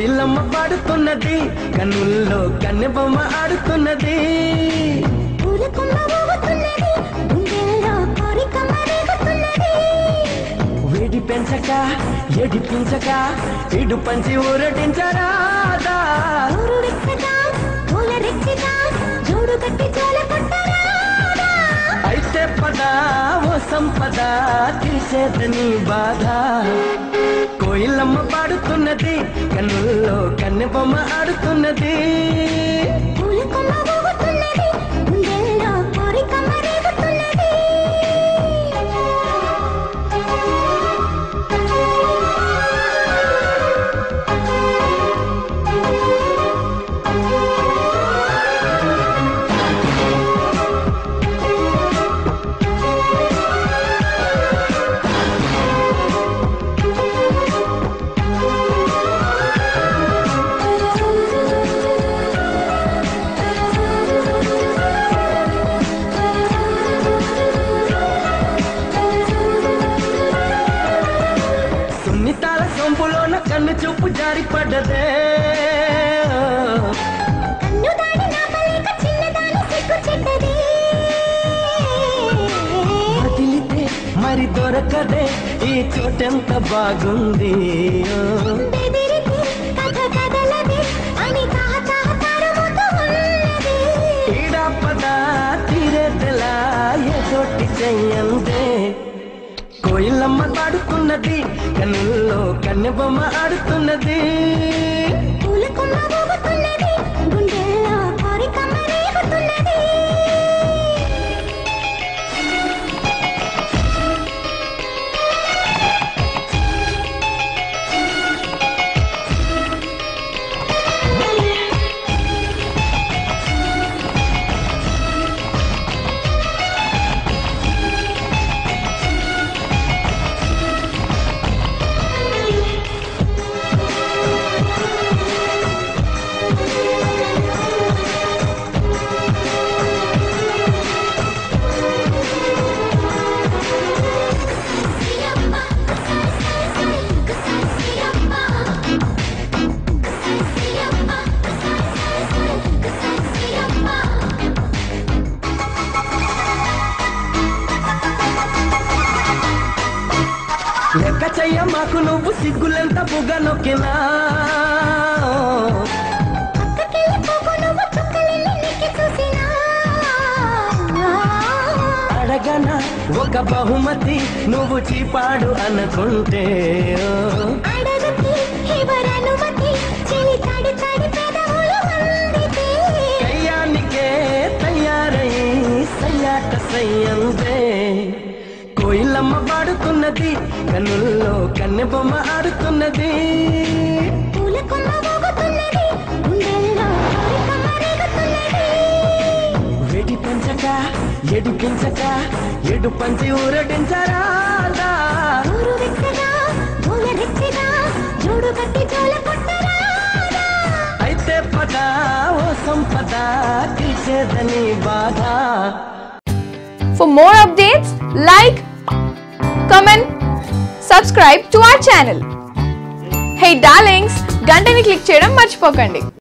కోయిలమ్మ పాడుతున్నది కన్నుల్లో కన్నెబొమ్మ ఆడుతున్నది పూలకొమ్మ ఊగుతున్నది గుండెల్లో కోరిక మరేగుతున్నది వేడి పెంచక ఎడిపించక ఇడు పంచి ఊరటించరాదా ఊరు వెచ్చగా పూల రెచ్చగా జోడు కట్టి జోల కొట్టరాదా అయితే పద ఓ సంపద తీసేదని బాధ కోయిలమ్మ పాడుతున్నది కన్నుల్లో కన్నెబొమ్మ ఆడుతున్నది పూలకొమ్మ ఊగుతున్నది గుండెల్లో కోరిక మరేగుతున్నది సున్నితాల సొంపులోన కన్ను చూపు జారి పడ్డదే కన్ను దాడి నాపలేక చిన్నదాని సిగ్గు చెడ్డది వదిలితే మరి దొరకదే ఈ చోటెంత బాగుంది బెదిరితే కథ కదలది అని తాహ తాహ తరుముతూ ఉన్నది ఈడా పద తీరేదెలా ఏ చోటి చెయ్యందే కోయిలమ్మ పాడుతున్నది కన్నుల్లో కన్నెబొమ్మ ఆడుతున్నది పూలకొమ్మ ఊగుతున్నది గుండెల్లో కోరిక మరేగుతున్నది లెక్క చెయ్య మాకు నువ్వు సిగ్గులెంత బుగ్గ నొక్కినా పక్కకెళ్ళి పోకు నువ్వు చుక్కలెళ్ళి నెక్కి చూసినా అడగన ఒక బహుమతి నువ్వు చీపాడు అనుకుంటే అడగకి ఎవరనుమతి చెలి తడి తడి పెదవులు అందితే కయ్యానికే తయారై సయ్యాట సయ్యందే కోయిలమ్మ పాడుతున్నది కన్నుల్లో కన్నెబొమ్మ ఆడుతున్నది పూలకొమ్మ ఊగుతున్నది గుండెల్లో కోరిక మరేగుతున్నది వెడి పెంచక ఎడిపించక ఎడు పంచి ఊరటించరాదా ఊరు వెచ్చగా పూల రెచ్చగా జోడు కట్టి జోల కొట్టరాదా అయితే పద ఓ సంపద తీసేదని బాధ For more updates, like, comment, subscribe to our channel. Hey darlings, గంటని click చేయడం మర్చిపోకండి